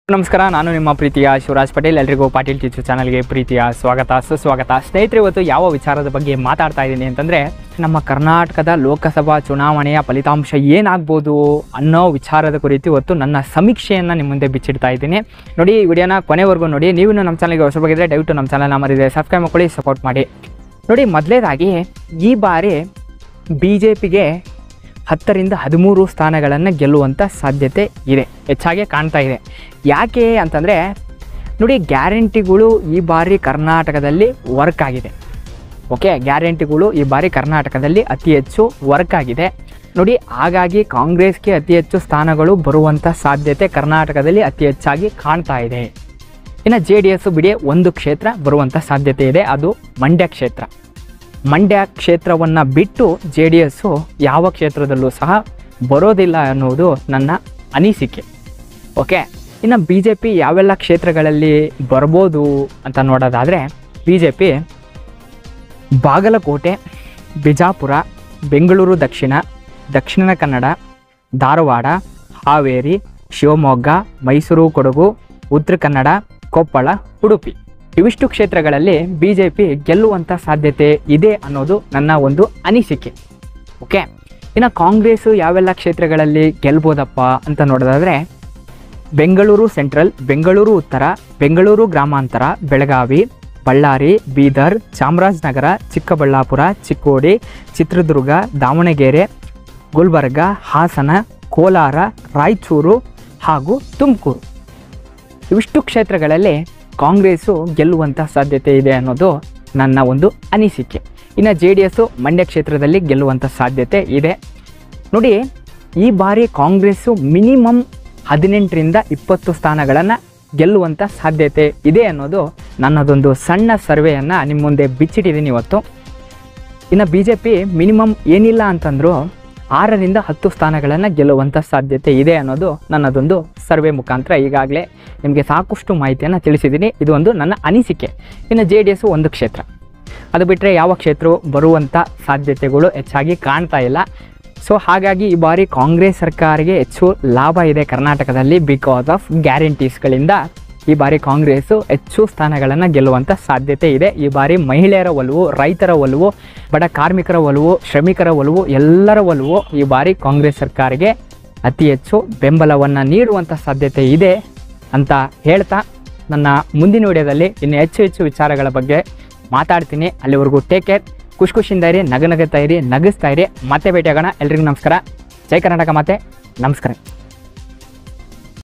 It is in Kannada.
ನಮಸ್ಕಾರ ನಾನು ನಿಮ್ಮ ಪ್ರೀತಿಯ ಶಿವರಾಜ್ ಪಟೇಲ್ ಎಲ್ರಿಗೂ ಪಾಟೀಲ್ ಟೀಚರ್ ಚಾನಲ್ಗೆ ಪ್ರೀತಿಯ ಸ್ವಾಗತ ಸುಸ್ವಾಗತ ಸ್ನೇಹಿತರೆ ಇವತ್ತು ಯಾವ ವಿಚಾರದ ಬಗ್ಗೆ ಮಾತಾಡ್ತಾ ಇದ್ದೀನಿ ಅಂತಂದರೆ ನಮ್ಮ ಕರ್ನಾಟಕದ ಲೋಕಸಭಾ ಚುನಾವಣೆಯ ಫಲಿತಾಂಶ ಏನಾಗ್ಬೋದು ಅನ್ನೋ ವಿಚಾರದ ಕುರಿತು ಇವತ್ತು ನನ್ನ ಸಮೀಕ್ಷೆಯನ್ನು ನಿಮ್ಮ ಮುಂದೆ ಬಿಚ್ಚಿಡ್ತಾ ಇದ್ದೀನಿ ನೋಡಿ ಈ ವಿಡಿಯೋನ ಕೊನೆವರೆಗೂ ನೋಡಿ ನೀವು ಇನ್ನೂ ನಮ್ಮ ಚಾನಲ್ಗೆ ಹೊಸಬಾಗಿದ್ದರೆ ದಯವಿಟ್ಟು ನಮ್ಮ ಚಾನಲ್ನ ಮರಿದೆ ಸಬ್ಸ್ಕ್ರೈಬ್ ಮಾಡ್ಕೊಳ್ಳಿ ಸಪೋರ್ಟ್ ಮಾಡಿ ನೋಡಿ ಮೊದಲೇದಾಗಿ ಈ ಬಾರಿ ಬಿ ಜೆ ಪಿಗೆ ಹತ್ತರಿಂದ ಹದಿಮೂರು ಸ್ಥಾನಗಳನ್ನು ಗೆಲ್ಲುವಂಥ ಸಾಧ್ಯತೆ ಇದೆ ಹೆಚ್ಚಾಗಿ ಕಾಣ್ತಾ ಇದೆ ಯಾಕೆ ಅಂತಂದರೆ ನೋಡಿ ಗ್ಯಾರಂಟಿಗಳು ಈ ಬಾರಿ ಕರ್ನಾಟಕದಲ್ಲಿ ವರ್ಕ್ ಆಗಿದೆ ಓಕೆ ಗ್ಯಾರಂಟಿಗಳು ಈ ಬಾರಿ ಕರ್ನಾಟಕದಲ್ಲಿ ಅತಿ ಹೆಚ್ಚು ವರ್ಕ್ ಆಗಿದೆ ನೋಡಿ ಹಾಗಾಗಿ ಕಾಂಗ್ರೆಸ್ಗೆ ಅತಿ ಹೆಚ್ಚು ಸ್ಥಾನಗಳು ಬರುವಂಥ ಸಾಧ್ಯತೆ ಕರ್ನಾಟಕದಲ್ಲಿ ಅತಿ ಹೆಚ್ಚಾಗಿ ಕಾಣ್ತಾ ಇದೆ ಇನ್ನು ಜೆ ಡಿ ಎಸ್ ಬಿಡಿ ಒಂದು ಕ್ಷೇತ್ರ ಬರುವಂಥ ಸಾಧ್ಯತೆ ಇದೆ ಅದು ಮಂಡ್ಯ ಕ್ಷೇತ್ರ ಮಂಡ್ಯ ಕ್ಷೇತ್ರವನ್ನು ಬಿಟ್ಟು ಜೆ ಡಿ ಎಸ್ಸು ಯಾವ ಕ್ಷೇತ್ರದಲ್ಲೂ ಸಹ ಬರೋದಿಲ್ಲ ಅನ್ನುವುದು ನನ್ನ ಅನಿಸಿಕೆ ಓಕೆ ಇನ್ನು ಬಿ ಜೆ ಪಿ ಯಾವೆಲ್ಲ ಕ್ಷೇತ್ರಗಳಲ್ಲಿ ಬರ್ಬೋದು ಅಂತ ನೋಡೋದಾದರೆ B J P Bagalkote Bijapur Bengaluru Dakshina Dakshina Kannada Dharwad Haveri Shivamogga Mysuru Kodagu ಉತ್ತರ ಕನ್ನಡ ಕೊಪ್ಪಳ ಉಡುಪಿ ಇವಿಷ್ಟು ಕ್ಷೇತ್ರಗಳಲ್ಲಿ ಬಿ ಜೆ ಪಿ ಗೆಲ್ಲುವಂಥ ಸಾಧ್ಯತೆ ಇದೆ ಅನ್ನೋದು ನನ್ನ ಒಂದು ಅನಿಸಿಕೆ ಓಕೆ ಇನ್ನು ಕಾಂಗ್ರೆಸ್ಸು ಯಾವೆಲ್ಲ ಕ್ಷೇತ್ರಗಳಲ್ಲಿ ಗೆಲ್ಬೋದಪ್ಪ ಅಂತ ನೋಡೋದಾದರೆ ಬೆಂಗಳೂರು ಸೆಂಟ್ರಲ್ ಬೆಂಗಳೂರು ಉತ್ತರ ಬೆಂಗಳೂರು ಗ್ರಾಮಾಂತರ ಬೆಳಗಾವಿ ಬಳ್ಳಾರಿ ಬೀದರ್ ಚಾಮರಾಜನಗರ ಚಿಕ್ಕಬಳ್ಳಾಪುರ ಚಿಕ್ಕೋಡಿ ಚಿತ್ರದುರ್ಗ ದಾವಣಗೆರೆ ಗುಲ್ಬರ್ಗ ಹಾಸನ ಕೋಲಾರ ರಾಯಚೂರು ಹಾಗೂ ತುಮಕೂರು ಇವಿಷ್ಟು ಕ್ಷೇತ್ರಗಳಲ್ಲಿ ಕಾಂಗ್ರೆಸ್ಸು ಗೆಲ್ಲುವಂಥ ಸಾಧ್ಯತೆ ಇದೆ ಅನ್ನೋದು ನನ್ನ ಒಂದು ಅನಿಸಿಕೆ ಇನ್ನು ಜೆ ಡಿ ಎಸ್ಸು ಮಂಡ್ಯ ಕ್ಷೇತ್ರದಲ್ಲಿ ಗೆಲ್ಲುವಂಥ ಸಾಧ್ಯತೆ ಇದೆ ನೋಡಿ ಈ ಬಾರಿ ಕಾಂಗ್ರೆಸ್ಸು ಮಿನಿಮಮ್ ಹದಿನೆಂಟರಿಂದ ಇಪ್ಪತ್ತು ಸ್ಥಾನಗಳನ್ನು ಗೆಲ್ಲುವಂಥ ಸಾಧ್ಯತೆ ಇದೆ ಅನ್ನೋದು ನನ್ನದೊಂದು ಸಣ್ಣ ಸರ್ವೆಯನ್ನು ನಿಮ್ಮ ಮುಂದೆ ಬಿಚ್ಚಿಟ್ಟಿದ್ದೀನಿ ಇವತ್ತು ಇನ್ನು ಬಿ ಜೆ ಪಿ ಮಿನಿಮಮ್ ಏನಿಲ್ಲ ಅಂತಂದರೂ ಆರರಿಂದ ಹತ್ತು ಸ್ಥಾನಗಳನ್ನು ಗೆಲ್ಲುವಂಥ ಸಾಧ್ಯತೆ ಇದೆ ಅನ್ನೋದು ನನ್ನದೊಂದು ಸರ್ವೆ ಮುಖಾಂತರ ಈಗಾಗಲೇ ನಿಮಗೆ ಸಾಕಷ್ಟು ಮಾಹಿತಿಯನ್ನು ತಿಳಿಸಿದ್ದೀನಿ ಇದು ಒಂದು ನನ್ನ ಅನಿಸಿಕೆ ಇನ್ನು ಜೆ ಡಿ ಎಸ್ಸು ಒಂದು ಕ್ಷೇತ್ರ ಅದು ಬಿಟ್ಟರೆ ಯಾವ ಕ್ಷೇತ್ರವು ಬರುವಂಥ ಸಾಧ್ಯತೆಗಳು ಹೆಚ್ಚಾಗಿ ಕಾಣ್ತಾ ಇಲ್ಲ ಸೊ ಹಾಗಾಗಿ ಈ ಬಾರಿ ಕಾಂಗ್ರೆಸ್ ಸರ್ಕಾರಕ್ಕೆ ಹೆಚ್ಚು ಲಾಭ ಇದೆ ಕರ್ನಾಟಕದಲ್ಲಿ ಬಿಕಾಸ್ ಆಫ್ ಗ್ಯಾರಂಟೀಸ್ಗಳಿಂದ ಈ ಬಾರಿ ಕಾಂಗ್ರೆಸ್ಸು ಹೆಚ್ಚು ಸ್ಥಾನಗಳನ್ನು ಗೆಲ್ಲುವಂಥ ಸಾಧ್ಯತೆ ಇದೆ ಈ ಬಾರಿ ಮಹಿಳೆಯರ ಒಲವು ರೈತರ ಒಲವು ಬಡ ಕಾರ್ಮಿಕರ ಒಲವು ಶ್ರಮಿಕರ ಒಲವು ಎಲ್ಲರ ಒಲವು ಈ ಬಾರಿ ಕಾಂಗ್ರೆಸ್ ಸರ್ಕಾರಕ್ಕೆ ಅತಿ ಹೆಚ್ಚು ಬೆಂಬಲವನ್ನು ನೀಡುವಂಥ ಸಾಧ್ಯತೆ ಇದೆ ಅಂತ ಹೇಳ್ತಾ ನನ್ನ ಮುಂದಿನ ವಿಡಿಯೋದಲ್ಲಿ ಇನ್ನು ಹೆಚ್ಚು ಹೆಚ್ಚು ವಿಚಾರಗಳ ಬಗ್ಗೆ ಮಾತಾಡ್ತೀನಿ ಅಲ್ಲಿವರೆಗೂ ಟೇಕ್ ಕೇರ್ ಖುಷಿ ಖುಷಿಯಿಂದ ಇರಿ ನಗನಗುತ್ತಾ ಇರಿ ನಗಿಸ್ತಾ ಇರಿ ಮತ್ತೆ ಭೇಟಿಯಾಗೋಣ ಎಲ್ರಿಗೂ ನಮಸ್ಕಾರ ಜೈ ಕರ್ನಾಟಕ ಮಾತೆ ನಮಸ್ಕಾರ